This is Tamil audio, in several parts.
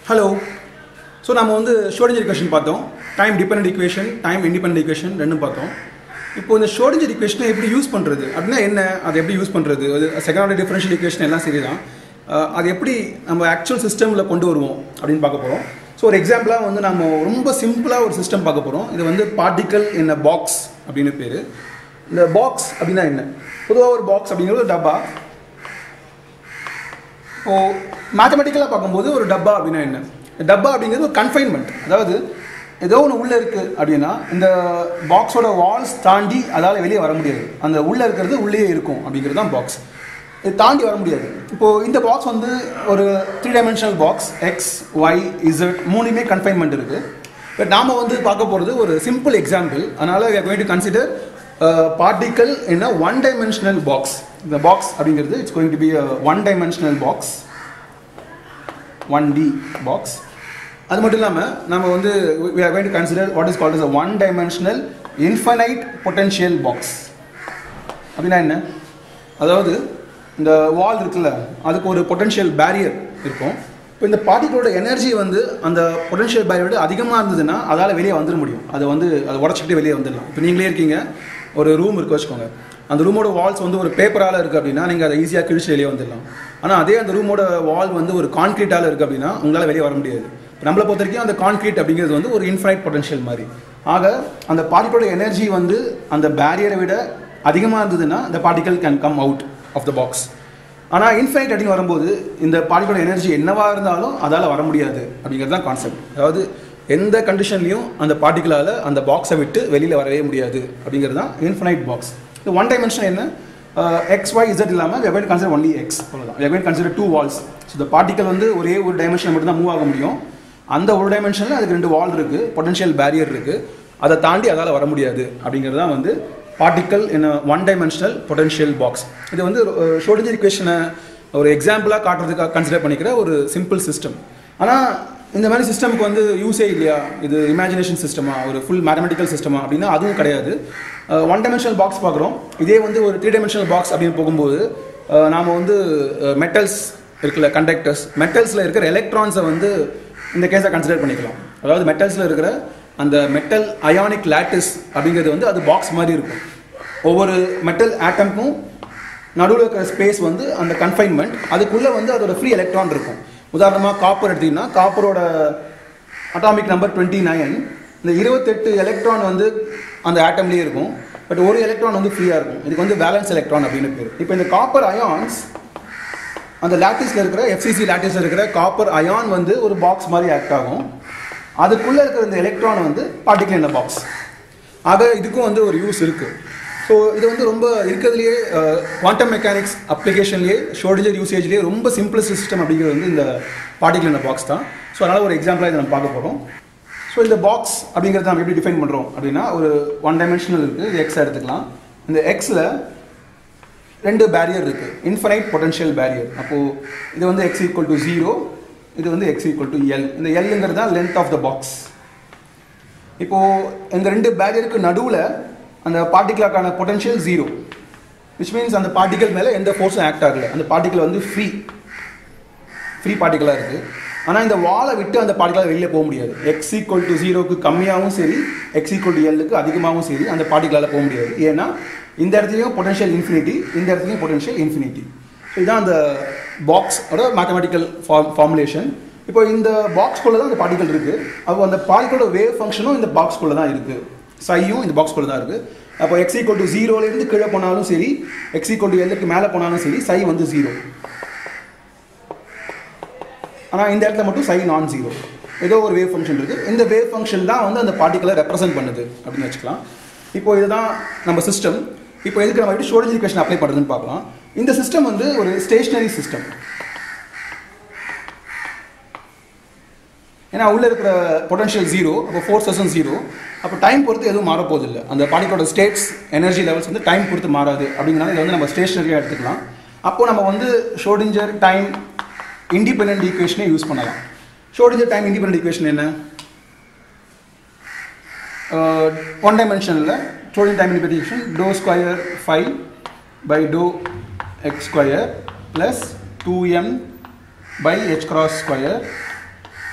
ஹலோ ஸோ நம்ம வந்து ஷோடிஞ்சர் ஈக்குவேஷன் பார்த்தோம் time dependent equation time independent equation ரெண்டும் பார்த்தோம் இப்போ இந்த ஷோடிஞ்சர் ஈக்குவேஷனை எப்படி யூஸ் பண்ணுறது அப்படின்னா என்ன அதை எப்படி யூஸ் பண்ணுறது அது செகண்ட் ஆர்டர் டிஃபரன்ஷியல் ஈக்குவேஷன் எல்லாம் சரி தான் அது எப்படி நம்ம ஆக்சுவல் சிஸ்டமில் கொண்டு வருவோம் அப்படின்னு பார்க்க போகிறோம் ஸோ ஒரு எக்ஸாம்பிளாக வந்து நம்ம ரொம்ப சிம்பிளாக ஒரு சிஸ்டம் பார்க்க போகிறோம் இது வந்து பார்ட்டிக்கல் இன் அ பாக்ஸ் அப்படின்னு பேர் இந்த பாக்ஸ் அப்படின்னா என்ன பொதுவாக ஒரு பாக்ஸ் அப்படிங்கிறது ஒரு டப்பா இப்போ மேத்தமெட்டிக்கலாக பார்க்கும்போது ஒரு டப்பா அப்படின்னா என்ன டப்பா அப்படிங்கிறது ஒரு கன்ஃபைன்மெண்ட் அதாவது ஏதோ ஒன்று உள்ளே இருக்குது அப்படின்னா இந்த பாக்ஸோட வால்ஸ் தாண்டி அதால் வெளியே வர முடியாது அந்த உள்ளே இருக்கிறது உள்ளே இருக்கும் அப்படிங்கிறது தான் பாக்ஸ் இது தாண்டி வர முடியாது இப்போது இந்த பாக்ஸ் வந்து ஒரு three dimensional box X Y Z மூணுமே கன்ஃபைன்மெண்ட் இருக்குது பட் நாம் வந்து பார்க்க போகிறது ஒரு சிம்பிள் எக்ஸாம்பிள் அதனால் we are going to consider particle in a one dimensional box இந்த பாக்ஸ் அப்படிங்கிறது it's going to be one dimensional box one D box அது மட்டும் இல்லாமல் நம்ம வந்து we are going to consider what is called as a one dimensional infinite potential box அப்படின்னா என்ன அதாவது இந்த வால் இருக்குல்ல அதுக்கு ஒரு பொட்டன்ஷியல் பேரியர் இருக்கும் இப்போ இந்த பார்ட்டிகளோட எனர்ஜி வந்து அந்த பொட்டன்ஷியல் பேரியர் விட அதிகமாக இருந்ததுன்னா அதால் வெளியே வந்துட முடியும் அதை வந்து அதை உடச்சிக்கிட்டு வெளியே வந்துடலாம் இப்போ நீங்களே இருக்கீங்க ஒரு ரூம் இருக்கு வச்சுக்கோங்க அந்த ரூமோட வால்ஸ் வந்து ஒரு பேப்பரால் இருக்குது அப்படின்னா நீங்கள் அதை ஈஸியாக கிழிச்சு வெளியே வந்துடலாம் ஆனால் அதே அந்த ரூமோட வால் வந்து ஒரு கான்க்ரீட்டால் இருக்குது அப்படின்னா உங்களால் வெளியே வர முடியாது இப்போ நம்மளை பொறுத்த வரைக்கும் அந்த கான்க்ரீட் அப்படிங்கிறது வந்து ஒரு இன்ஃபைனைட் பொட்டன்ஷியல் மாதிரி ஆக அந்த பார்ட்டிகளோட எனர்ஜி வந்து அந்த பேரியரை விட அதிகமாக இருந்ததுன்னா இந்த particle can come out of the box ஆனால் இன்ஃபைனைட் அப்படின்னு வரும்போது இந்த பார்ட்டிகளோட எனர்ஜி என்னவா இருந்தாலும் அதால் வர முடியாது அப்படிங்கிறது தான் கான்செப்ட் அதாவது எந்த கண்டிஷன்லையும் அந்த பார்ட்டிகளால் அந்த பாக்ஸை விட்டு வெளியில் வரவே முடியாது அப்படிங்கிறது தான் இன்ஃபைனைட் பாக்ஸ் இந்த ஒன் டைமென்ஷன் என்ன எக்ஸ் ஒய் இசட் இல்லாமல் வெவ்வேறு கன்சிடர் ஒன்லி எக்ஸ் அவ்வளோதான் வெவ்வேறு கன்சிடர் டூ வால்ஸ் ஸோ இந்த பார்ட்டிகல் வந்து ஒரே ஒரு டைமென்ஷன் மட்டும் தான் மூவ் ஆக முடியும் அந்த ஒரு டைமென்ஷனில் அதுக்கு ரெண்டு வால் இருக்குது பொட்டன்ஷியல் பேரியர் இருக்குது அதை தாண்டி அதால் வர முடியாது அப்படிங்கிறது தான் வந்து particle in one dimensional potential box இது வந்து ஷோடிஞ்சர் இக்குவேஷனை ஒரு எக்ஸாம்பிளாக காட்டுறதுக்காக கன்சிடர் பண்ணிக்கிற ஒரு சிம்பிள் சிஸ்டம் ஆனால் இந்த மாதிரி சிஸ்டமுக்கு வந்து யூஸே இல்லையா இது இமேஜினேஷன் சிஸ்டமா ஒரு ஃபுல் மேத்தமெட்டிக்கல் சிஸ்டமா அப்படின்னா அதுவும் கிடையாது ஒன் டைமென்ஷனல் பாக்ஸ் பார்க்குறோம் இதே வந்து ஒரு த்ரீ டைமென்ஷனல் பாக்ஸ் அப்படின்னு போகும்போது நாம் வந்து மெட்டல்ஸ் இருக்குல்ல கண்டக்டர்ஸ் மெட்டல்ஸில் இருக்கிற எலக்ட்ரான்ஸை வந்து இந்த கேஸை கன்சிடர் பண்ணிக்கலாம் அதாவது மெட்டல்ஸில் இருக்கிற அந்த மெட்டல் அயானிக் லேட்டிஸ் அப்படிங்கிறது வந்து அது பாக்ஸ் மாதிரி இருக்கும் ஒவ்வொரு மெட்டல் ஆட்டம்க்கும் நடுவில் இருக்கிற ஸ்பேஸ் வந்து அந்த கன்ஃபைன்மெண்ட் அதுக்குள்ளே வந்து அதோட ஃப்ரீ எலக்ட்ரான் இருக்கும் உதாரணமாக காப்பர் எடுத்திங்கன்னா காப்பரோட அட்டாமிக் நம்பர் டுவெண்ட்டி நைன் இந்த இருபத்தெட்டு எலக்ட்ரான் வந்து அந்த ஆட்டம்லேயே இருக்கும் பட் ஒரு எலக்ட்ரான் வந்து ஃப்ரீயாக இருக்கும் இதுக்கு வந்து பேலன்ஸ் எலக்ட்ரான் அப்படின்னு பேர் இப்போ இந்த காப்பர் அயான்ஸ் அந்த லாட்டிஸில் இருக்கிற எஃப்சிசி லாட்டிஸில் இருக்கிற காப்பர் அயான் வந்து ஒரு பாக்ஸ் மாதிரி ஆக்ட் ஆகும் அதுக்குள்ளே இருக்கிற இந்த எலக்ட்ரான் வந்து பார்ட்டிகல் இந்த பாக்ஸ் ஆக இதுக்கும் வந்து ஒரு யூஸ் இருக்குது ஸோ இது வந்து ரொம்ப இருக்கிறதுலையே குவாண்டம் மெக்கானிக்ஸ் அப்ளிகேஷன்லேயே ஷோர்டேஜர் யூசேஜ்லேயே ரொம்ப சிம்பிளஸ்ட் சிஸ்டம் அப்படிங்கிறது வந்து இந்த பார்ட்டிகல் இந்த பாக்ஸ் தான் ஸோ அதனால் ஒரு எக்ஸாம்பிளாக இதை நம்ம பார்க்க போகிறோம் ஸோ இந்த பாக்ஸ் அப்படிங்கிறத நம்ம எப்படி டிஃபைன் பண்ணுறோம் அப்படின்னா ஒரு ஒன் டைமென்ஷனல் இருக்குது இது எக்ஸ் எடுத்துக்கலாம் இந்த எக்ஸில் ரெண்டு பேரியர் இருக்குது இன்ஃபனைட் பொட்டன்ஷியல் பேரியர் அப்போது இது வந்து எக்ஸ் ஈக்குவல் டு ஜீரோ இது வந்து எக்ஸ் ஈக்குவல் டு எல் இந்த எல்ங்கிறது தான் லென்த் ஆஃப் த பாக்ஸ் இப்போது இந்த ரெண்டு பேரியருக்கு நடுவில் அந்த பார்ட்டிக்கலுக்கான பொட்டன்ஷியல் ஜீரோ விச் மீன்ஸ் அந்த பார்ட்டிக்கல் மேலே எந்த ஃபோர்ஸும் ஆக்ட் ஆகலை அந்த பார்ட்டிக்கல் வந்து ஃப்ரீ ஃப்ரீ பார்ட்டிக்கலாக இருக்குது ஆனால் இந்த வாலை விட்டு அந்த பார்ட்டிக்கலாக வெளியில் போக முடியாது எக்ஸ் ஈக்குவல் டு ஜீரோக்கு கம்மியாகவும் சரி எக்ஸ் ஈக்குவல் டு எல்லுக்கு அதிகமாகவும் சரி அந்த பார்ட்டிக்கலால் போக முடியாது ஏன்னா இந்த இடத்துலையும் பொட்டன்ஷியல் இன்ஃபினிட்டி இந்த இடத்துலையும் பொட்டன்ஷியல் இன்ஃபினிட்டி ஸோ இதுதான் அந்த பாக்ஸோட மேத்தமெட்டிக்கல் ஃபார்ம் ஃபார்முலேஷன் இப்போ இந்த பாக்ஸ்குள்ளே தான் அந்த பார்ட்டிகல் இருக்குது அப்போ அந்த பார்ட்டிகளோட வேவ் ஃபங்க்ஷனும் இந்த பாக்ஸ்குள்ளே தான் இருக்குது சையும் இந்த பாக்ஸ்குள்ளே தான் இருக்குது அப்போ எக்ஸ் ஈக்குவல் டு ஜீரோலேருந்து கீழே போனாலும் சரி எக்ஸ் ஈக்குவல் டு எல்லுக்கு மேலே போனாலும் சரி சை வந்து ஜீரோ ஆனால் இந்த இடத்துல மட்டும் சை நான் ஜீரோ ஏதோ ஒரு வேவ் ஃபங்க்ஷன் இருக்குது இந்த வேவ் ஃபங்க்ஷன் தான் வந்து அந்த பார்ட்டிகளை ரெப்ரசென்ட் பண்ணுது அப்படின்னு வச்சுக்கலாம் இப்போ இதுதான் நம்ம சிஸ்டம் இப்போ எதுக்கு நம்ம எப்படி ஸ்டோரேஜ் ஈக்குவேஷன் அப்ளை பண்ணுறதுன்னு பார்க்கலாம் இந்த சிஸ்டம் வந்து ஒரு ஸ்டேஷ்னரி சிஸ்டம் ஏன்னா உள்ளே இருக்கிற பொட்டன்ஷியல் ஜீரோ அப்போ ஃபோர்ஸஸும் ஜீரோ அப்போ டைம் பொறுத்து எதுவும் மாறப்போகுது இல்லை அந்த பார்ட்டிகளோட ஸ்டேட்ஸ் எனர்ஜி லெவல்ஸ் வந்து டைம் பொறுத்து மாறாது அப்படிங்கிறனால இதை வந்து நம்ம ஸ்டேஷனரியாக எடுத்துக்கலாம் அப்போது நம்ம வந்து ஷோடிஞ்சர் டைம் இண்டிபெண்ட் ஈக்குவேஷனே யூஸ் பண்ணலாம் ஷோடிஞ்சர் டைம் இண்டிபெண்ட் ஈக்குவேஷன் என்ன ஒன் டைமென்ஷனில் Schrodinger time independent equation do square five by do X square plus two M by H cross square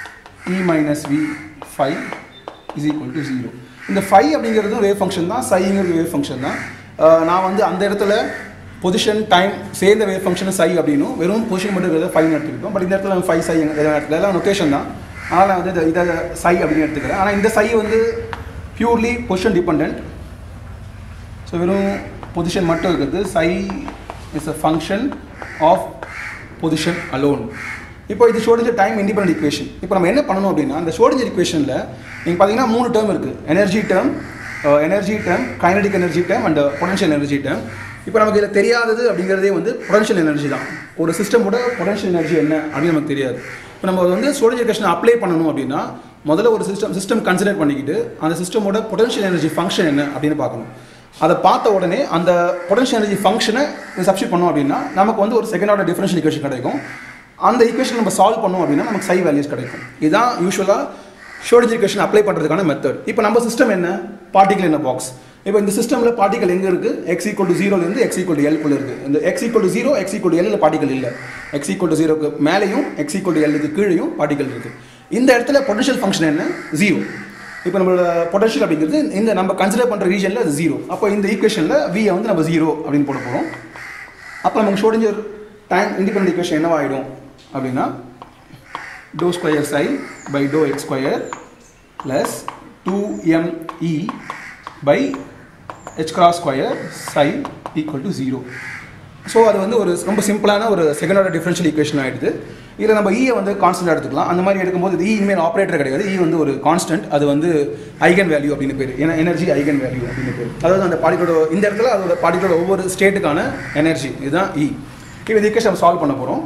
E minus V phi is equal to zero இந்த ஃபை அப்படிங்கிறதும் வேவ் ஃபங்க்ஷன் தான் சைங்கிறது வேவ் ஃபங்க்ஷன் தான் அஹ் நான் வந்து அந்த இடத்துல பொசிஷன் டைம் சேர்ந்த வேவ் ஃபங்க்ஷன் சை அப்படின்னும் வெறும் பொசிஷன் மட்டும் இருக்கிறத ஃபைன் எடுத்துக்கிட்டோம் பட் இந்த இடத்துல நம்ம ஃபைவ் சை இடத்துல எல்லாம் லொக்கேஷன் தான் அதனால் நான் வந்து இதை- இதை சை அப்படின்னு எடுத்துக்கிறேன் ஆனால் இந்த சை வந்து பியூர்லி பொசிஷன் டிபெண்ட் ஸோ வெறும் பொசிஷன் மட்டும் இருக்குது psi is a function of position alone இப்போ இது ஷோடிஞ்சர் டைம் இண்டிபெண்டன்ட் ஈக்குவேஷன் இப்போ நம்ம என்ன பண்ணணும் அப்படின்னா அந்த ஷோடிஞ்சர் ஈக்குவேஷனில் நீங்கள் பார்த்தீங்கன்னா மூணு டேர்ம் இருக்குது energy term energy term kinetic energy term and potential energy term இப்போ நமக்கு இதில் தெரியாதது அப்படிங்கிறதே வந்து பொட்டன்ஷியல் எனர்ஜி தான் ஒரு சிஸ்டமோட பொட்டன்ஷியல் எனர்ஜி என்ன அப்படின்னு நமக்கு தெரியாது இப்போ நம்ம வந்து ஷோடிஞ்சர் ஈக்குவேஷன் அப்ளை பண்ணணும் அப்படின்னா முதல்ல ஒரு சிஸ்டம் சிஸ்டம் கன்சிடர் பண்ணிக்கிட்டு அந்த சிஸ்டமோட பொட்டன்ஷியல் எனர்ஜி ஃபங்க்ஷன் என்ன அப்படின்னு பார்க்கணும் அதை பார்த்த உடனே அந்த பொட்டன்ஷியல் எனர்ஜி ஃபங்க்ஷனை சப்ஸ்டிட் பண்ணோம் அப்படின்னா நமக்கு வந்து ஒரு செகண்ட் ஆர்டர் டிஃபரன்ஷியல் ஈக்குவேஷன் கிடைக்கும் அந்த ஈக்குவேஷன் நம்ம சால்வ் பண்ணோம் அப்படின்னா நமக்கு சை வேல்யூஸ் கிடைக்கும் இதுதான் யூஸ்வலாக ஷோடிஜ் ஈக்குவேஷன் அப்ளை பண்ணுறதுக்கான மெத்தட் இப்போ நம்ம சிஸ்டம் என்ன பார்ட்டிகல் என்ன பாக்ஸ் இப்போ இந்த சிஸ்டமில் பார்ட்டிகல் எங்கே இருக்குது எக்ஸ் ஈக்குவல் டு ஜீரோலேருந்து எக்ஸ் ஈக்குவல் டு எல்குள்ள இருக்குது இந்த X equal to zero X equal to எல்ல பார்ட்டிகல் இல்லை எக்ஸ் ஈக்குவல் டு ஜீரோக்கு மேலேயும் எக்ஸ் ஈக்குவல் டு எல்லுக்கு கீழேயும் பார்ட்டிகல் இருக்குது இந்த இடத்துல பொட்டன்ஷியல் ஃபங்க்ஷன் என்ன ஜீரோ இப்போ நம்மளோட பொட்டன்ஷியல் அப்படிங்கிறது இந்த நம்ம கன்சிடர் பண்ணுற ரீஜனில் அது ஜீரோ அப்போ இந்த ஈக்குவேஷனில் வியை வந்து நம்ம ஜீரோ அப்படின்னு போட போகிறோம் அப்போ நமக்கு ஷோடிஞ்சர் டைம் இண்டிபெண்டன்ட் ஈக்குவேஷன் என்னவாயிடும் அப்படின்னா do square psi by do X square plus two M E by H cross square psi equal to zero so அது வந்து ஒரு ரொம்ப சிம்பிளான ஒரு செகண்ட் ஆர்டர் டிஃபரன்ஷியல் ஈக்குவேஷன் ஆகிடுது இதில் நம்ம ஈயை வந்து கான்ஸ்டன்ட் எடுத்துக்கலாம் அந்த மாதிரி எடுக்கும்போது இது இ இனிமேல் ஆப்ரேட்டர் கிடையாது இ வந்து ஒரு கான்ஸ்டன்ட் அது வந்து ஐகன் வேல்யூ அப்படின்னு பேர் ஏன்னா எனர்ஜி ஐகன் வேல்யூ அப்படின்னு பேர் அதாவது அந்த பாடிகளோட இந்த இடத்துல அதோட பாடிகளோட ஒவ்வொரு ஸ்டேட்டுக்கான எனர்ஜி இதுதான் இ இப்போ இந்த ஈக்குவேஷன் நம்ம சால்வ் பண்ண போகிறோம்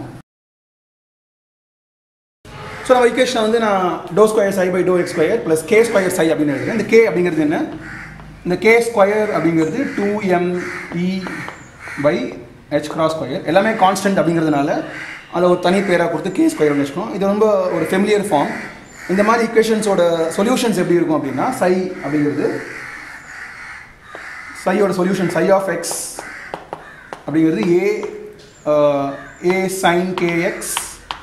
ஸோ நம்ம ஈக்குவேஷன் வந்து நான் do square psi by do X square plus K square psi அப்படின்னு எழுதுறேன் இந்த கே அப்படிங்கிறது என்ன இந்த கே ஸ்கொயர் அப்படிங்கிறது two M E by H cross square எல்லாமே கான்ஸ்டன்ட் அப்படிங்கிறதுனால அதை ஒரு தனி பேராக கொடுத்து கே ஸ்கொயர் வச்சுக்கணும் இது ரொம்ப ஒரு ஃபெமிலியர் ஃபார்ம் இந்த மாதிரி ஈக்குவேஷன்ஸோட சொல்யூஷன்ஸ் எப்படி இருக்கும் அப்படின்னா சை அப்படிங்கிறது சையோட சொல்யூஷன் சை ஆஃப் எக்ஸ் அப்படிங்கிறது a a sine k x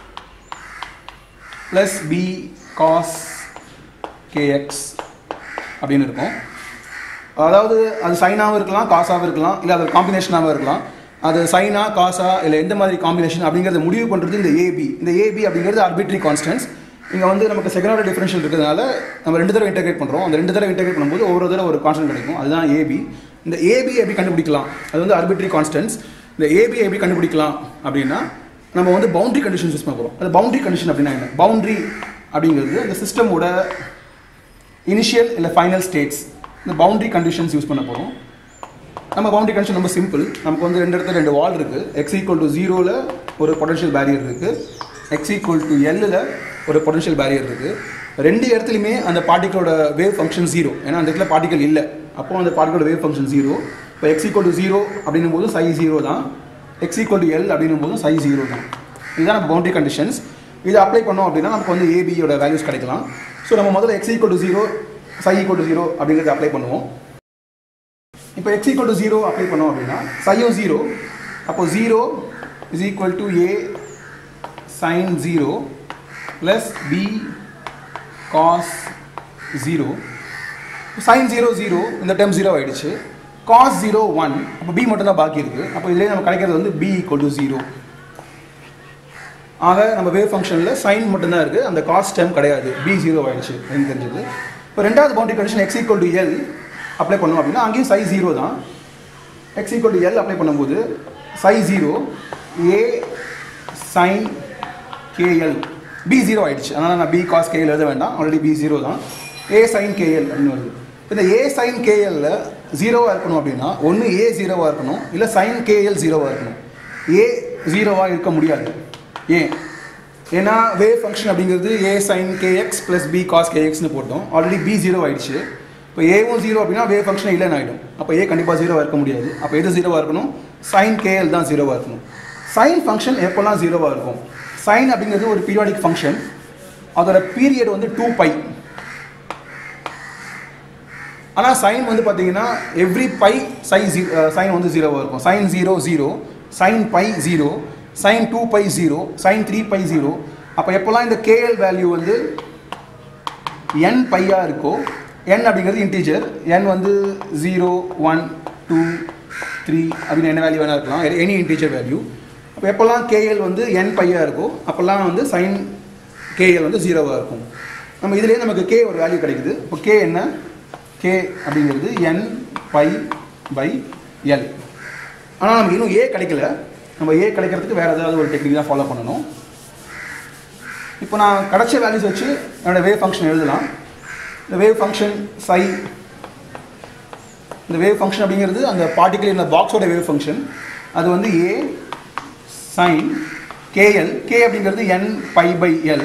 plus b cos k x அப்படின்னு இருக்கும் அதாவது அது சைனாகவும் இருக்கலாம் காசாகவும் இருக்கலாம் இல்லை அது காம்பினேஷனாகவும் இருக்கலாம் அது சைனா காசா இல்லை எந்த மாதிரி காம்பினேஷன் அப்படிங்கிறத முடிவு பண்ணுறது இந்த ஏபி இந்த ஏபி அப்படிங்கிறது ஆர்பிட்ரி கான்ஸ்டன்ஸ் இங்கே வந்து நமக்கு செகண்ட் ஆர்டர் டிஃபரன்ஷியல் இருக்கிறதுனால நம்ம ரெண்டு தடவை இன்டெகிரேட் பண்ணுறோம் அந்த ரெண்டு தடவை இன்டெகிரேட் பண்ணும்போது ஒவ்வொரு தடவை ஒரு கான்ஸ்டன்ட் கிடைக்கும் அதுதான் ஏபி இந்த ஏபி எப்படி கண்டுபிடிக்கலாம் அது வந்து ஆர்பிட்ரி கான்ஸ்டன்ஸ் இந்த ஏபி எப்படி கண்டுபிடிக்கலாம் அப்படின்னா நம்ம வந்து பவுண்டரி கண்டிஷன்ஸ் யூஸ் பண்ண போகிறோம் அது பவுண்டரி கண்டிஷன் அப்படின்னா என்ன பவுண்டரி அப்படிங்கிறது அந்த சிஸ்டமோட இனிஷியல் இல்லை ஃபைனல் ஸ்டேட்ஸ் இந்த பவுண்டரி கண்டிஷன்ஸ் யூஸ் பண்ண போகிறோம் நம்ம பவுண்டரி கண்டிஷன் ரொம்ப சிம்பிள் நமக்கு வந்து ரெண்டு இடத்துல ரெண்டு வால் இருக்குது எக்ஸ் ஈக்குவல் டு ஜீரோவில் ஒரு பொட்டன்ஷியல் பேரியர் இருக்குது எக்ஸ் ஈக்குவல் டு எல்லில் ஒரு பொட்டன்ஷியல் பேரியர் இருக்குது ரெண்டு இடத்துலையுமே அந்த பார்ட்டிகளோட வேவ் ஃபங்க்ஷன் ஜீரோ ஏன்னா அந்த இடத்துல பார்ட்டிகல் இல்லை அப்போ அந்த பார்ட்டிகளோட வேவ் ஃபங்க்ஷன் ஜீரோ இப்போ எக்ஸ் ஈக்குவல் டு ஜீரோ அப்படின்னும் போது சை ஜீரோ தான் எக்ஸ் ஈக்குவல் டு எல் அப்படின்னும் போதும் சை ஜீரோ தான் இதுதான் நம்ம பவுண்டரி கண்டிஷன்ஸ் இதை அப்ளை பண்ணோம் அப்படின்னா நமக்கு வந்து ஏபியோட வேல்யூஸ் கிடைக்கலாம் ஸோ நம்ம முதல்ல x equal to zero psi equal to zero அப்படிங்கிறத அப்ளை பண்ணுவோம் இப்போ x equal to zero apply பண்ணோம் அப்படின்னா சையும் ஜீரோ அப்போ zero is equal to a sine zero plus b cos zero sine zero zero இந்த டைம் ஜீரோ ஆயிடுச்சு காஸ் ஜீரோ ஒன் அப்போ பி மட்டும் தான் பாக்கி இருக்குது அப்போ இதுலேயே நம்ம கிடைக்கிறது வந்து பி ஈக்குவல் டு ஜீரோ ஆக நம்ம வேவ் ஃபங்க்ஷனில் சைன் மட்டும்தான் இருக்குது அந்த காஸ் டைம் கிடையாது பி ஜீரோ ஆயிடுச்சு எனக்கு தெரிஞ்சது இப்போ ரெண்டாவது boundary condition x equal to l apply பண்ணோம் அப்படின்னா அங்கேயும் சை ஜீரோ தான் x equal to l apply பண்ணும்போது psi zero a sine k l b zero ஆயிடுச்சு அதனால் நான் பி காஸ் கேஎல் எழுத வேண்டாம் ஆல்ரெடி பி ஜீரோ தான் ஏ சைன் கேஎல் அப்படின்னு வருது இந்த ஏ சைன் கேஎல்ல ஜீரோவாக இருக்கணும் அப்படின்னா ஒன்று ஏ ஜீரோவாக இருக்கணும் இல்லை சைன் கேஎல் ஜீரோவாக இருக்கணும் ஏ ஜீரோவாக இருக்க முடியாது ஏன் ஏன்னா வேவ் ஃபங்க்ஷன் அப்படிங்கிறது a sine k x plus b cos கேஎக்ஸ்னு போட்டோம் ஆல்ரெடி பி ஜீரோ ஆயிடுச்சு இப்போ ஏவும் ஜீரோ அப்படின்னா வேவ் ஃபங்க்ஷன் இல்லைன்னு ஆகிடும் அப்போ ஏ கண்டிப்பாக ஜீரோவாக இருக்க முடியாது அப்போ எது ஜீரோவாக இருக்கணும் சைன் கேஎல் தான் ஜீரோவாக இருக்கணும் சைன் ஃபங்க்ஷன் எப்போல்லாம் ஜீரோவாக இருக்கும் சைன் அப்படிங்கிறது ஒரு பீரியாடிக் ஃபங்க்ஷன் அதோட பீரியட் வந்து டூ பை ஆனால் சைன் வந்து பார்த்தீங்கன்னா எவ்ரி பை சை ஜீ சைன் வந்து ஜீரோவாக இருக்கும் sine zero zero sine pi zero sine two pi zero sine three pi zero அப்போ எப்போல்லாம் இந்த கேஎல் வேல்யூ வந்து என் பையாக இருக்கோ என் அப்படிங்கிறது இன்டீஜர் என் வந்து ஜீரோ ஒன் டூ த்ரீ அப்படின்னு என்ன வேல்யூ வேணா இருக்கலாம் எனி இன்டீஜர் வேல்யூ அப்போ எப்போல்லாம் கேஎல் வந்து என் பையாக இருக்கோ அப்போல்லாம் வந்து சைன் கேஎல் வந்து ஜீரோவாக இருக்கும் நம்ம இதுலேயே நமக்கு கே ஒரு வேல்யூ கிடைக்குது இப்போ கே என்ன கே அப்படிங்கிறது என் பை பை எல் ஆனால் நமக்கு இன்னும் ஏ கிடைக்கல நம்ம ஏ கிடைக்கிறதுக்கு வேறு ஏதாவது ஒரு டெக்னிக் தான் ஃபாலோ பண்ணணும் இப்போ நான் கிடைச்ச வேல்யூஸ் வச்சு என்னோடய வேவ் ஃபங்க்ஷன் எழுதலாம் இந்த வேவ் ஃபங்க்ஷன் சை இந்த வேவ் ஃபங்க்ஷன் அப்படிங்கிறது அந்த பார்ட்டிகல் இந்த பாக்ஸோட வேவ் ஃபங்க்ஷன் அது வந்து ஏ சைன் கேஎல் கே அப்படிங்கிறது n pi pi l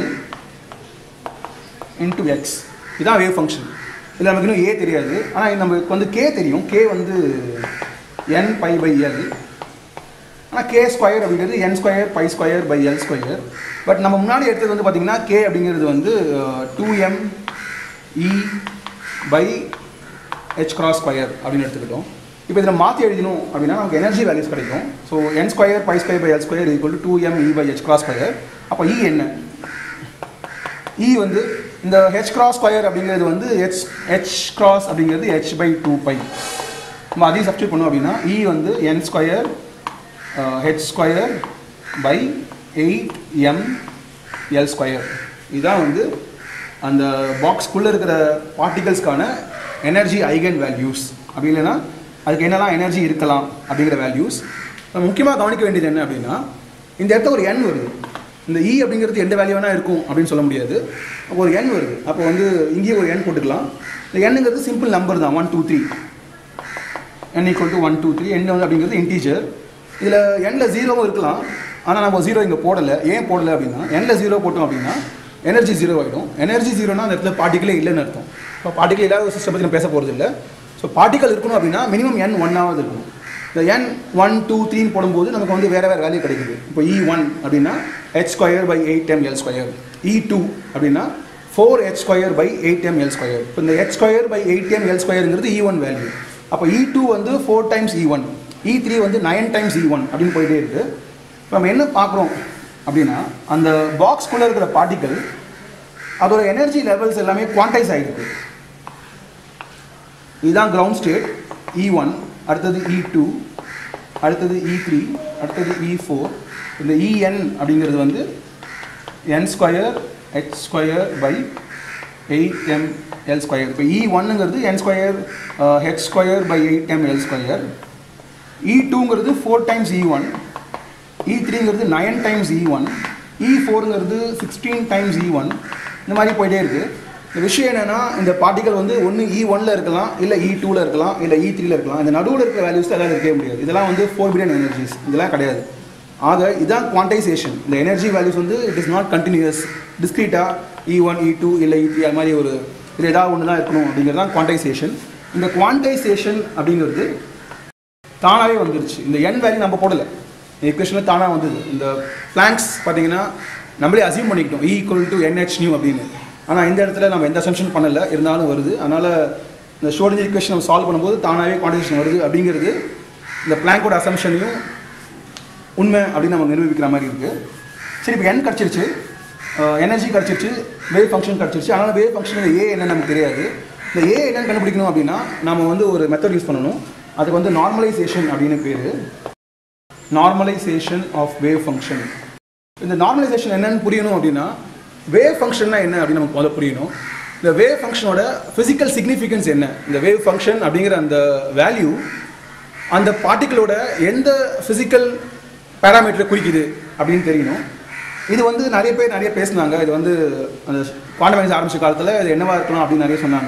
into x இதுதான் வேவ் ஃபங்க்ஷன் இதில் நமக்கு இன்னும் ஏ தெரியாது ஆனால் நமக்கு வந்து கே தெரியும் கே வந்து என் பை பை எல் ஆனால் கே ஸ்கொயர் அப்படிங்கிறது n square pi square pi l square but நம்ம முன்னாடி எடுத்தது வந்து பார்த்திங்கன்னா கே அப்படிங்கிறது வந்து two M E by H cross square அப்படின்னு எடுத்துக்கிட்டோம் இப்போ இதில் மாற்றி எழுதணும் அப்படின்னா நமக்கு எனர்ஜி வேல்யூஸ் கிடைக்கும் so n square pi square pi l square equal to two M E by H cross square அப்போ இ என்ன இ வந்து இந்த ஹெச் கிராஸ் ஸ்கொயர் அப்படிங்கிறது வந்து ஹெச் ஹெச் கிராஸ் அப்படிங்கிறது ஹெச் பை டூ பை நம்ம அதையும் சப்ஸ்டியூட் பண்ணோம் அப்படின்னா இ வந்து n square h square pi eight m l square இதுதான் வந்து அந்த பாக்ஸ்க்குள்ளே இருக்கிற பார்ட்டிகல்ஸ்க்கான எனர்ஜி ஐகன் வேல்யூஸ் அப்படி இல்லைன்னா அதுக்கு என்னெல்லாம் எனர்ஜி இருக்கலாம் அப்படிங்கிற வேல்யூஸ் முக்கியமாக கவனிக்க வேண்டியது என்ன அப்படின்னா இந்த இடத்துல ஒரு எண் வருது இந்த இ அப்படிங்கிறது எந்த வேல்யூ வேணால் இருக்கும் அப்படின்னு சொல்ல முடியாது அப்போ ஒரு எண் வருது அப்போ வந்து இங்கேயே ஒரு எண் போட்டுக்கலாம் இந்த எண்ணுங்கிறது சிம்பிள் நம்பர் தான் one two three n equal to one two three n வந்து அப்படிங்கிறது இன்டீஜர் இதில் எண்ணில் ஜீரோவும் இருக்கலாம் ஆனால் நம்ம ஜீரோ இங்கே போடலை ஏன் போடலை அப்படின்னா எண்ணில் ஜீரோ போட்டோம் அப்படின்னா எனர்ஜி ஜீரோ ஆகிடும் எனர்ஜி ஜீரோனா அந்த இடத்துல பார்ட்டிகளே இல்லைன்னு அர்த்தம் இப்போ பார்ட்டிகல் இல்லாத ஒரு சிஸ்டம் பற்றி நம்ம பேச போகிறது இல்லை ஸோ பார்ட்டிகல் இருக்கணும் அப்படின்னா மினிமம் என் ஒன்னாவது இருக்கணும் இந்த என் ஒன் டூ த்ரீன்னு போடும்போது நமக்கு வந்து வேறு வேறு வேல்யூ கிடைக்குது இப்போ இ ஒன் அப்படின்னா h square pi eight m l square e two அப்படின்னா four h square pi eight m l square இப்போ இந்த h square pi eight m l ஸ்கொயருங்கிறது இ ஒன் வேல்யூ அப்போ இ டூ வந்து four times e one e three வந்து நைன் டைம்ஸ் இ ஒன் அப்படின்னு போயிட்டே இருக்குது இப்போ நம்ம என்ன பார்க்குறோம் அப்படின்னா அந்த பாக்ஸ்குள்ளே இருக்கிற பார்ட்டிக்கல் அதோட எனர்ஜி லெவல்ஸ் எல்லாமே குவான்டைஸ் ஆகிருக்கு இதுதான் கிரவுண்ட் ஸ்டேட் இ ஒன் அடுத்தது இ டூ அடுத்தது இ த்ரீ அடுத்தது இ ஃபோர் இந்த இஎன் அப்படிங்கிறது வந்து n square h square pi eight m l square இப்போ இ ஒன்னுங்கிறது n square h square pi eight m l square e டூங்கிறது four times e one e த்ரீங்கிறது nine times e one e ஃபோருங்கிறது சிக்ஸ்டீன் டைம்ஸ் இ ஒன் இந்த மாதிரி போயிட்டே இருக்குது இந்த விஷயம் என்னென்னா இந்த பார்ட்டிகல் வந்து ஒன்று இ ஒனில் இருக்கலாம் இல்லை இ டூவில் இருக்கலாம் இல்லை இ த்ரீல இருக்கலாம் இந்த நடுவில் இருக்கிற வேல்யூஸ் தான் எதாவது இருக்கவே முடியாது இதெல்லாம் வந்து ஃபோர் பில்லியன் எனர்ஜிஸ் இதெல்லாம் கிடையாது ஆக இதுதான் குவான்டைசேஷன் இந்த எனர்ஜி வேல்யூஸ் வந்து இட் இஸ் நாட் கண்டினியூஸ் டிஸ்க்ரீட்டாக இ ஒன் இ டூ இல்லை இ த்ரீ அது மாதிரி ஒரு இது ஏதாவது ஒன்று தான் இருக்கணும் அப்படிங்கிறது தான் குவான்டைசேஷன் இந்த குவான்டைசேஷன் அப்படிங்கிறது தானாகவே வந்துருச்சு இந்த என் வேல்யூ நம்ம போடலை எக்வேஷனில் தானாக வந்தது இந்த பிளாங்க்ஸ் பார்த்தீங்கன்னா நம்மளே அசியூம் பண்ணிக்கிட்டோம் ஈக்குவல் டு என்ஹெச் நியூ அப்படின்னு ஆனால் இந்த இடத்துல நம்ம எந்த அசம்ஷன் பண்ணலை இருந்தாலும் வருது அதனால் இந்த ஷோடிஞ்சர் ஈக்குவேஷன் நம்ம சால்வ் பண்ணும்போது தானாகவே குவான்டிஃபிகேஷன் வருது அப்படிங்கிறது இந்த பிளாங்கோட அசம்ஷனையும் உண்மை அப்படின்னு நம்ம நிரூபிக்கிற மாதிரி இருக்குது சரி இப்போ என் கிடச்சிருச்சு எனர்ஜி கிடச்சிருச்சு வேவ் ஃபங்க்ஷன் கிடச்சிருச்சு ஆனால் வேவ் ஃபங்க்ஷன் ஏ என்னன்னு நமக்கு தெரியாது இந்த ஏ என்னன்னு கண்டுபிடிக்கணும் அப்படின்னா நம்ம வந்து ஒரு மெத்தட் யூஸ் பண்ணணும் அதுக்கு வந்து நார்மலைசேஷன் அப்படின்னு பேர் நார்மலைசேஷன் ஆஃப் வேவ் ஃபங்க்ஷன் இந்த நார்மலைசேஷன் என்னன்னு புரியணும் அப்படின்னா வேவ் ஃபங்க்ஷன்னா என்ன அப்படின்னு நமக்கு முதல்ல புரியணும் இந்த வேவ் ஃபங்க்ஷனோட ஃபிசிக்கல் சிக்னிஃபிகன்ஸ் என்ன இந்த வேவ் ஃபங்க்ஷன் அப்படிங்கிற அந்த வேல்யூ அந்த பார்ட்டிகளோட எந்த ஃபிசிக்கல் பேராமீட்டரை குறிக்குது அப்படின்னு தெரியணும் இது வந்து நிறைய பேர் நிறைய பேசினாங்க இது வந்து அந்த குவாண்டம் மெக்கானிக்ஸ் ஆரம்பிச்ச காலத்தில் இது என்னவா இருக்கலாம் அப்படின்னு நிறைய சொன்னாங்க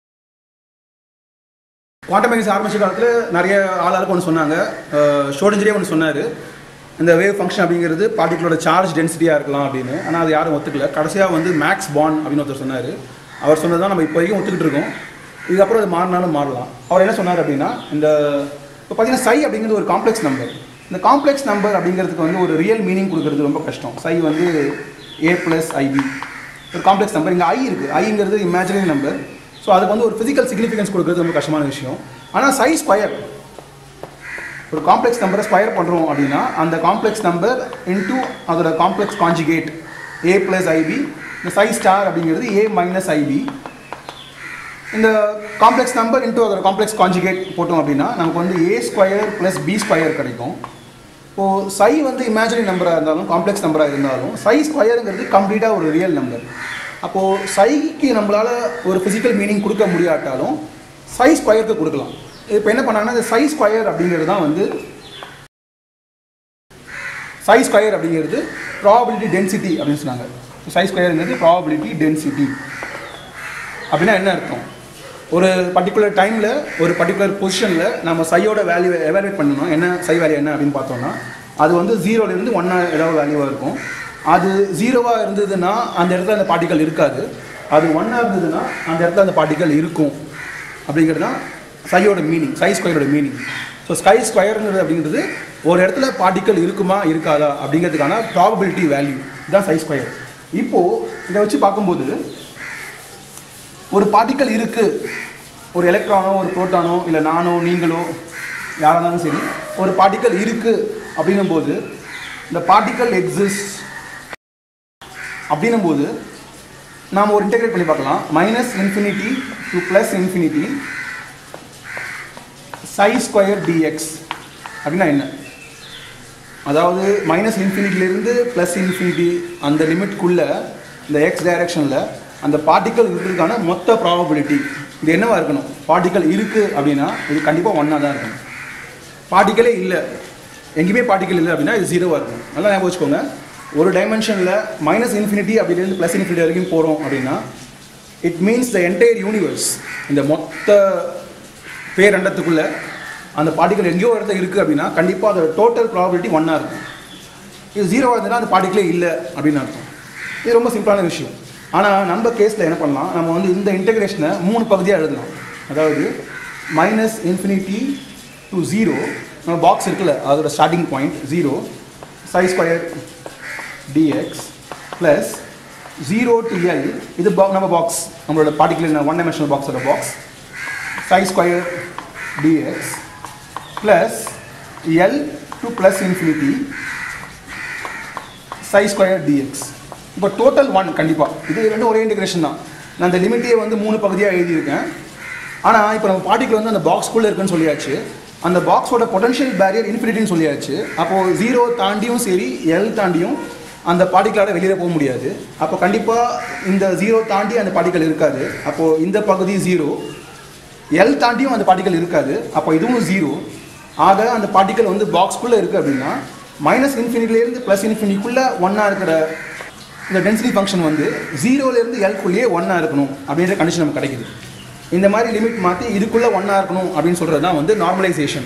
குவாண்டம் மெக்கானிக்ஸ் ஆரம்பிச்ச காலத்தில் நிறைய ஆளாளுக்கு ஒன்று சொன்னாங்க ஷோடஞ்சரே ஒன்று சொன்னார் இந்த வேவ் ஃபங்க்ஷன் அப்படிங்கிறது பார்ட்டிகளோட சார்ஜ் டென்சிட்டியாக இருக்கலாம் அப்படின்னு ஆனால் அது யாரும் ஒத்துக்கல கடைசியாக வந்து மேக்ஸ் பான் அப்படின்னு ஒருத்தர் சொன்னார் அவர் சொன்னது தான் நம்ம இப்போ வரைக்கும் ஒத்துக்கிட்டு இருக்கோம் இதுக்கப்புறம் அது மாறினாலும் மாறலாம் அவர் என்ன சொன்னார் அப்படின்னா இந்த இப்போ பார்த்தீங்கன்னா சை அப்படிங்கிறது ஒரு காம்ப்ளெக்ஸ் நம்பர் இந்த காம்ப்ளெக்ஸ் நம்பர் அப்படிங்கிறதுக்கு வந்து ஒரு ரியல் மீனிங் கொடுக்கறது ரொம்ப கஷ்டம் சை வந்து ஏ ப்ளஸ் ஐபி ஒரு காம்ப்ளெக்ஸ் நம்பர் இங்கே ஐ இருக்குது ஐங்கிறது இமேஜினரி நம்பர் ஸோ அதுக்கு வந்து ஒரு ஃபிசிக்கல் சிக்னிஃபிகன்ஸ் கொடுக்கறது ரொம்ப கஷ்டமான விஷயம் ஆனால் சை ஸ்கொயர் ஒரு காம்ப்ளெக்ஸ் நம்பரை ஸ்கொயர் பண்ணுறோம் அப்படின்னா அந்த காம்ப்ளெக்ஸ் நம்பர் இன்டூ அதோட complex conjugate a plus i b இந்த சை ஸ்டார் அப்படிங்கிறது ஏ மைனஸ் ஐபி இந்த காம்ப்ளெக்ஸ் நம்பர் இன்டூ அதோட காம்ப்ளெக்ஸ் கான்ஜுகேட் போட்டோம் அப்படின்னா நமக்கு வந்து a square plus b square கிடைக்கும் இப்போது சை வந்து இமேஜினரி நம்பராக இருந்தாலும் காம்ப்ளெக்ஸ் நம்பராக இருந்தாலும் சை ஸ்கொயருங்கிறது கம்ப்ளீட்டாக ஒரு ரியல் நம்பர் அப்போது சைக்கு நம்மளால் ஒரு ஃபிசிக்கல் மீனிங் கொடுக்க முடியாட்டாலும் சை ஸ்கொயருக்கு கொடுக்கலாம் இப்போ என்ன பண்ணாங்கன்னா இந்த சை ஸ்கொயர் அப்படிங்கிறது தான் வந்து சை ஸ்கொயர் அப்படிங்கிறது ப்ராபபிலிட்டி டென்சிட்டி அப்படின்னு சொன்னாங்க சை ஸ்கொயருங்கிறது ப்ராபபிலிட்டி டென்சிட்டி அப்படின்னா என்ன அர்த்தம் ஒரு பர்டிகுலர் டைமில் ஒரு பர்டிகுலர் பொசிஷனில் நம்ம சையோட வேல்யூ எவாலுவேட் பண்ணணும் என்ன சை வேல்யூ என்ன அப்படின்னு பார்த்தோம்னா அது வந்து ஜீரோலேருந்து ஒன்னாக ஏதாவது வேல்யூவாக இருக்கும் அது ஜீரோவாக இருந்ததுன்னா அந்த இடத்துல அந்த பார்ட்டிக்கல் இருக்காது அது ஒன்னாக இருந்ததுன்னா அந்த இடத்துல அந்த பார்ட்டிக்கல் இருக்கும் அப்படிங்கிறது தான் சையோட மீனிங் சை ஸ்கொயரோட மீனிங் ஸோ ஸ்கை ஸ்கொயருங்கிறது அப்படிங்கிறது ஒரு இடத்துல பார்ட்டிக்கல் இருக்குமா இருக்காதா அப்படிங்கிறதுக்கான ப்ராபபிலிட்டி வேல்யூ இதுதான் சை ஸ்கொயர் இப்போது இதை வச்சு பார்க்கும்போது ஒரு பார்ட்டிக்கல் இருக்குது ஒரு எலக்ட்ரானோ ஒரு புரோட்டானோ இல்லை நானோ நீங்களோ யாராக இருந்தாலும் சரி ஒரு பார்ட்டிக்கல் இருக்குது அப்படின்னும் போது இந்த பார்ட்டிக்கல் எக்ஸிஸ்ட் அப்படின்னும் போது நாம் ஒரு இன்டெகிரேட் பண்ணி பார்க்கலாம் minus infinity to plus infinity psi square d x அப்படின்னா என்ன அதாவது மைனஸ் இன்ஃபினிட்டிலேருந்து ப்ளஸ் இன்ஃபினிட்டி அந்த லிமிட்குள்ளே இந்த எக்ஸ் டைரக்ஷனில் அந்த பார்ட்டிக்கல் இருக்கிறதுக்கான மொத்த ப்ராபபிலிட்டி இது என்னவா இருக்கணும் பார்ட்டிக்கல் இருக்குது அப்படின்னா இது கண்டிப்பாக ஒன்றா தான் இருக்கணும் பார்ட்டிக்கலே இல்லை எங்கேயுமே பார்ட்டிக்கல் இல்லை அப்படின்னா இது ஜீரோவாக இருக்கணும் நல்லா ஞாபகம் வச்சுக்கோங்க ஒரு டைமென்ஷனில் மைனஸ் இன்ஃபினிட்டி அப்படிலேருந்து ப்ளஸ் இன்ஃபினிட்டி வரைக்கும் போகிறோம் அப்படின்னா it means the entire universe இந்த மொத்த பேரண்டத்துக்குள்ளே அந்த பார்ட்டிக்கல் எங்கேயோ ஒரு இடத்துல இருக்குது அப்படின்னா கண்டிப்பாக அதோட டோட்டல் ப்ராபபிலிட்டி ஒன்றா இருக்கும் இது ஜீரோவாக இருந்ததுன்னா அந்த பார்ட்டிக்கலே இல்லை அப்படின்னு அர்த்தம் இது ரொம்ப சிம்பிளான விஷயம் ஆனால் நம்ம கேஸில் என்ன பண்ணலாம் நம்ம வந்து இந்த இன்டகிரேஷனை மூணு பகுதியாக எழுதலாம் அதாவது மைனஸ் இன்ஃபினிட்டி டு ஜீரோ நம்ம பாக்ஸ் இருக்குல்ல அதோட starting point zero psi square d x plus zero to l இது பா நம்ம பாக்ஸ் நம்மளோட பார்ட்டிகுலர் ஒன் டைமென்ஷனல் பாக்ஸோட box psi square dx plus L to plus infinity psi square dx இப்போ டோட்டல் ஒன் கண்டிப்பாக இது ரெண்டும் ஒரே இன்டிகிரேஷன் தான் நான் அந்த லிமிட்டையே வந்து மூணு பகுதியாக எழுதியிருக்கேன் ஆனால் இப்போ நம்ம பார்ட்டிக்கல் வந்து அந்த பாக்ஸ்குள்ளே இருக்குன்னு சொல்லியாச்சு அந்த பாக்ஸோட பொட்டன்ஷியல் பேரியர் இன்ஃபினிட்டின்னு சொல்லியாச்சு அப்போது ஜீரோ தாண்டியும் சரி எல் தாண்டியும் அந்த பார்ட்டிக்கலால் வெளியில் போக முடியாது அப்போ கண்டிப்பாக இந்த ஜீரோ தாண்டி அந்த பார்ட்டிக்கல் இருக்காது அப்போது இந்த பகுதி ஜீரோ எல் தாண்டியும் அந்த பார்ட்டிக்கல் இருக்காது அப்போ இதுவும் ஜீரோ ஆக அந்த பார்ட்டிக்கல் வந்து பாக்ஸ்குள்ளே இருக்குது அப்படின்னா மைனஸ் இன்ஃபினிட்டிலேருந்து ப்ளஸ் இன்ஃபினிட்டிக்குள்ளே ஒன்றா இருக்கிற இந்த டென்சிட்டி ஃபங்க்ஷன் வந்து ஜீரோலேருந்து எல்குள்ளேயே ஒன்றா இருக்கணும் அப்படின்ற கண்டிஷன் நமக்கு கிடைக்குது இந்த மாதிரி லிமிட் மாற்றி இதுக்குள்ளே ஒன்றா இருக்கணும் அப்படின்னு சொல்கிறது தான் வந்து நார்மலைசேஷன்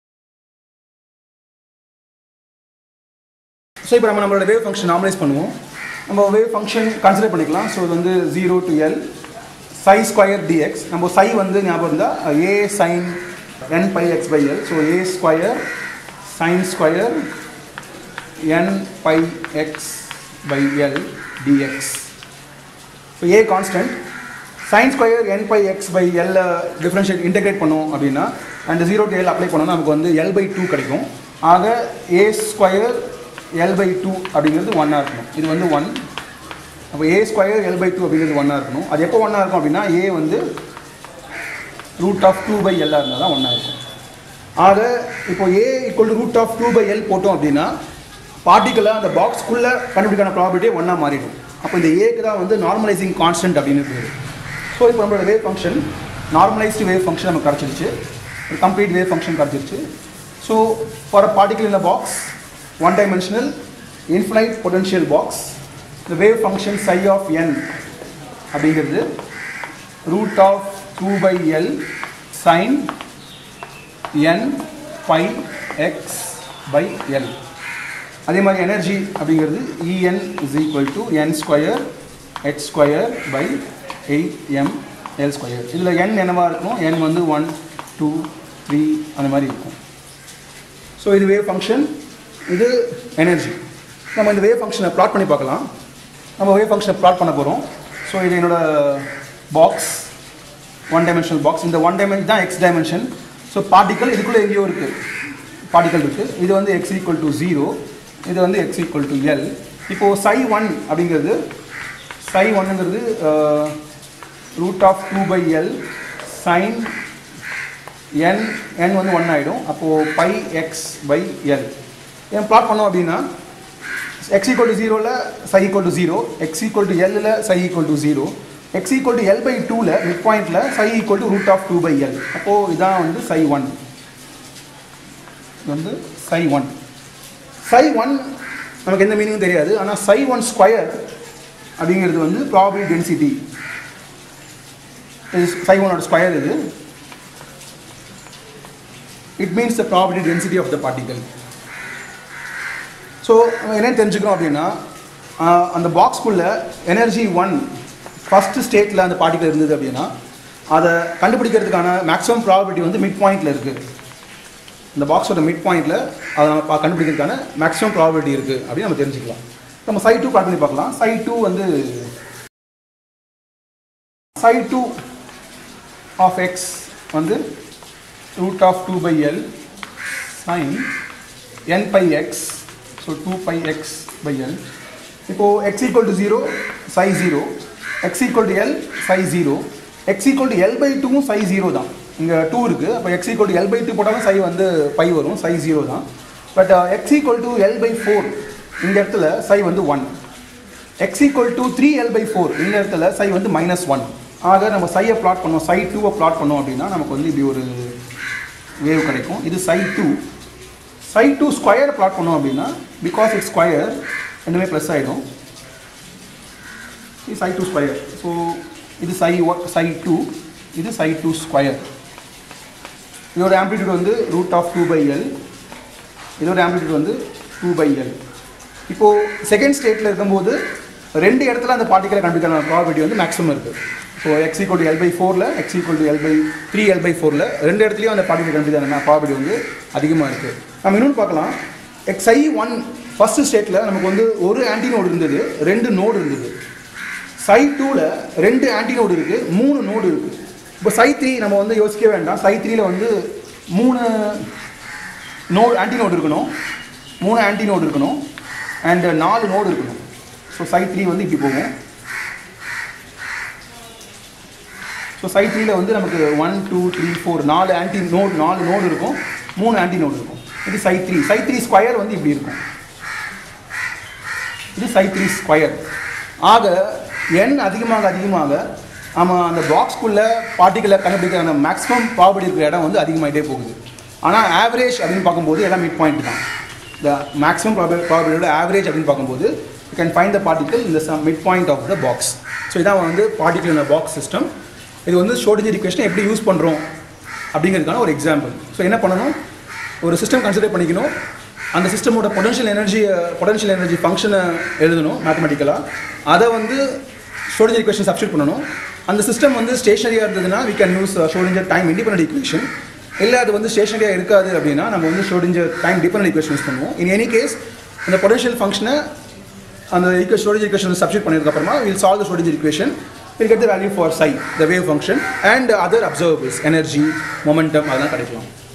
ஸோ இப்போ நம்ம நம்மளோட வேவ் ஃபங்க்ஷன் நார்மலைஸ் பண்ணுவோம் நம்ம வேவ் ஃபங்க்ஷன் கன்சிடர் பண்ணிக்கலாம் ஸோ இது வந்து zero to l psi square d x நம்ம சை வந்து ஞாபகம் இருந்தால் a sine n pi x pi l so a square sine square n pi x pi l d x so a constant sine square n pi x pi எல்ல டிஃப்ரென்ஷியேட் இன்டெகிரேட் பண்ணோம் அப்படின்னா அந்த ஜீரோ டு எல் அப்ளை பண்ணோம்னா நமக்கு வந்து எல் பை டூ கிடைக்கும் ஆக a square l pi two அப்படிங்கிறது ஒன்னாக இருக்கணும் இது வந்து ஒன் அப்போ a square l pi two அப்படிங்கிறது ஒன்றா இருக்கணும் அது எப்போ ஒன்றா இருக்கும் அப்படின்னா ஏ வந்து ரூட் ஆஃப் டூ பை எல்லாக இருந்தால் தான் ஒன்றா இருக்கும் ஆக இப்போ a equal to root of two pi l போட்டோம் அப்படின்னா பார்ட்டிக்கலாக அந்த பாக்ஸ்க்குள்ளே கண்டுபிடிக்கான ப்ராபர்ட்டியே ஒன்றா மாறிடும் அப்போ இந்த ஏக்கு தான் வந்து நார்மலைசிங் கான்ஸ்டன்ட் அப்படின்னு பேர் ஸோ இப்போ நம்மளோட wave function normalized wave function நமக்கு கிடச்சிருச்சு ஒரு கம்ப்ளீட் வேவ் ஃபங்க்ஷன் கிடச்சிருச்சு so for a particle in a box one dimensional infinite potential box the wave function psi of n அப்படிங்கிறது root of two pi l sine n pi x pi l அதே மாதிரி எனர்ஜி அப்படிங்கிறது e n is equal to n square x square pi eight m l square இதில் என் என்னவாக இருக்கும் என் வந்து ஒன் டூ த்ரீ அந்த மாதிரி இருக்கும் ஸோ இது வேவ் ஃபங்க்ஷன் இது எனர்ஜி நம்ம இந்த வேவ் ஃபங்க்ஷனை ப்ளாட் பண்ணி பார்க்கலாம் நம்ம வேவ் ஃபங்க்ஷனை ப்ளாட் பண்ண போகிறோம் ஸோ இது என்னோட பாக்ஸ் ஒன் டைமென்ஷனல் பாக்ஸ் இந்த ஒன் டைமென்ஷன் தான் எக்ஸ் டைமென்ஷன் ஸோ பார்ட்டிக்கல் இதுக்குள்ளே எங்கேயோ இருக்குது பார்ட்டிக்கல் இருக்குது இது வந்து எக்ஸ் ஈக்குவல் டு ஜீரோ இது வந்து எக்ஸ் ஈக்குவல் டு எல் இப்போது சை ஒன் அப்படிங்கிறது சை ஒன்னுங்கிறது root of two pi l sine n n வந்து ஒன் ஆகிடும் அப்போது பை எக்ஸ் பை எல் ஏன் ப்ளாட் பண்ணோம் அப்படின்னா எக்ஸ் ஈக்குவல் டு ஜீரோவில் psi equal to zero X equal to எல்லில் psi equal to zero X equal to l pi டூவில் மிட் பாயிண்டில் psi equal to root of two pi l அப்போது இதான் வந்து சை ஒன் இது வந்து சை ஒன் சை ஒன் நமக்கு எந்த மீனிங்கும் தெரியாது ஆனால் சை ஒன் ஸ்கொயர் அப்படிங்கிறது வந்து ப்ராபிலிட்டி டென்சிட்டி இது சை ஒனோட ஸ்கொயர் இது it means the probability density of the particle so என்னன்னு தெரிஞ்சுக்கிறோம் அப்படின்னா ஆஹ், அந்த பாக்ஸ்குள்ளே எனர்ஜி ஒன் ஃபஸ்ட்டு ஸ்டேட்டில் அந்த பார்ட்டிகல் இருந்தது அப்படின்னா அதை கண்டுபிடிக்கிறதுக்கான மேக்ஸிமம் ப்ராபபிலிட்டி வந்து மிட் பாயிண்டில் இருக்குது இந்த பாக்ஸோட மிட் பாயிண்டில் அதை நம்ம பா- கண்டுபிடிக்கிறதுக்கான மேக்ஸிமம் ப்ராபபிலிட்டி இருக்குது அப்படின்னு நம்ம தெரிஞ்சுக்கலாம் நம்ம சை டூ பண்ணி பார்க்கலாம் சை டூ வந்து சை டூ ஆஃப் எக்ஸ் வந்து root of two pi l sine n pi x so two pi x pi l இப்போது x equal to zero psi zero X equal to l psi zero X equal to l pi டூவும் சை ஜீரோ தான் இங்கே டூ இருக்குது அப்போ x equal to l pi two போட்டாலும் சை வந்து பை வரும் சை ஜீரோ தான் but x equal to l pi four இந்த இடத்துல சை வந்து one x equal to three l pi four இந்த இடத்துல சை வந்து மைனஸ் ஒன் ஆக நம்ம சையை ப்ளாட் பண்ணோம் சை டூவை ப்ளாட் பண்ணோம் அப்படின்னா நமக்கு வந்து இப்படி ஒரு வேவ் கிடைக்கும் இது psi two psi two square plot பண்ணோம் அப்படின்னா பிகாஸ் இட்ஸ் ஸ்கொயர் ரெண்டுமே ப்ளஸ் ஆகிடும் இது சை டூ ஸ்கொயர் ஸோ இது சை சை டூ இது சை டூ ஸ்கொயர் இதோட ஆம்ப்ளிடியூட் வந்து root of two pi l இதோட ஆம்ப்ளிடியூட் வந்து டூ பை எல் இப்போது செகண்ட் ஸ்டேட்டில் இருக்கும்போது ரெண்டு இடத்துல அந்த பார்ட்டிக்கலை கண்டுபிடிக்கிற ப்ராபபிலிட்டி வந்து மேக்ஸிமம் இருக்குது so x equal to l pi ஃபோரில் x equal to l pi three l pi ஃபோரில் ரெண்டு இடத்துலையும் அந்த பார்ட்டிக்கல் கண்டுபிடிக்கிற ப்ராபபிலிட்டி வந்து அதிகமாக இருக்குது நம்ம இன்னொன்று பார்க்கலாம் எக்ஸ் ஐ ஒன் ஃபஸ்ட்டு ஸ்டேட்டில் நமக்கு வந்து ஒரு ஆன்டி நோடு இருந்தது ரெண்டு நோடு இருந்தது சை டூவில் ரெண்டு ஆன்டி நோடு இருக்குது மூணு நோடு இருக்குது இப்போ சை த்ரீ நம்ம வந்து யோசிக்க வேண்டாம் சை த்ரீல வந்து மூணு நோடு ஆன்டி நோடு இருக்கணும் மூணு ஆன்டி நோடு இருக்கணும் அண்ட் நாலு நோடு இருக்கணும் ஸோ சை த்ரீ வந்து இப்படி போகும் ஸோ சை த்ரீல வந்து நமக்கு ஒன் டூ த்ரீ ஃபோர் நாலு ஆன்டி நோடு நாலு நோடு இருக்கும் மூணு ஆன்டி நோடு இருக்கும் இது psi three psi three square வந்து இப்படி இருக்கும் இது சை த்ரீ ஸ்கொயர் ஆக n அதிகமாக அதிகமாக நம்ம அந்த பாக்ஸ்க்குள்ளே பார்ட்டிகளை கண்டுபிடிக்கிற அந்த மேக்ஸிமம் ப்ராபர்ட்டி இருக்கிற இடம் வந்து அதிகமாகிட்டே போகுது ஆனால் ஆவரேஜ் அப்படின்னு பார்க்கும்போது எல்லாம் மிட் பாயிண்ட் தான் இந்த மேக்ஸிமம் ப்ராபர்ட்டியோட ஆவரேஜ் அப்படின்னு பார்க்கும்போது you can find the particle இந்த some mid point of the box so இதான் வந்து பார்ட்டிகல் இந்த பாக்ஸ் சிஸ்டம் இது வந்து ஷோர்டிஜர் இக்குவேஷனை எப்படி யூஸ் பண்ணுறோம் அப்படிங்கிறதுக்கான ஒரு எக்ஸாம்பிள் ஸோ என்ன பண்ணணும் ஒரு சிஸ்டம் கன்சிடர் பண்ணிக்கணும் அந்த சிஸ்டமோட பொட்டன்ஷியல் எனர்ஜி பொட்டன்ஷியல் எனர்ஜி ஃபங்க்ஷனை எழுதணும் மேத்தமெட்டிக்கலாக அதை வந்து ஷோர்டிஜர் இக்குவேஷன் சப்ஸ்டியூட் பண்ணணும் அந்த சிஸ்டம் வந்து ஸ்டேஷனரியாக இருந்ததுன்னா we can use Schrodinger time independent equation இல்லை அது வந்து ஸ்டேஷனரியாக இருக்காது அப்படின்னா நம்ம வந்து Schrodinger time dependent equation use பண்ணுவோம் இன் எனி கேஸ் அந்த பொட்டன்ஷியல் ஃபங்க்ஷனை அந்த ஈக்குவல் ஸ்டோரேஜ் ஈக்குவேஷன் சப்ஸ்டியூட் பண்ணதுக்கப்புறமா will solve the storage equation will get the value for psi the wave function and other observables energy momentum அதெல்லாம் கிடைக்கலாம்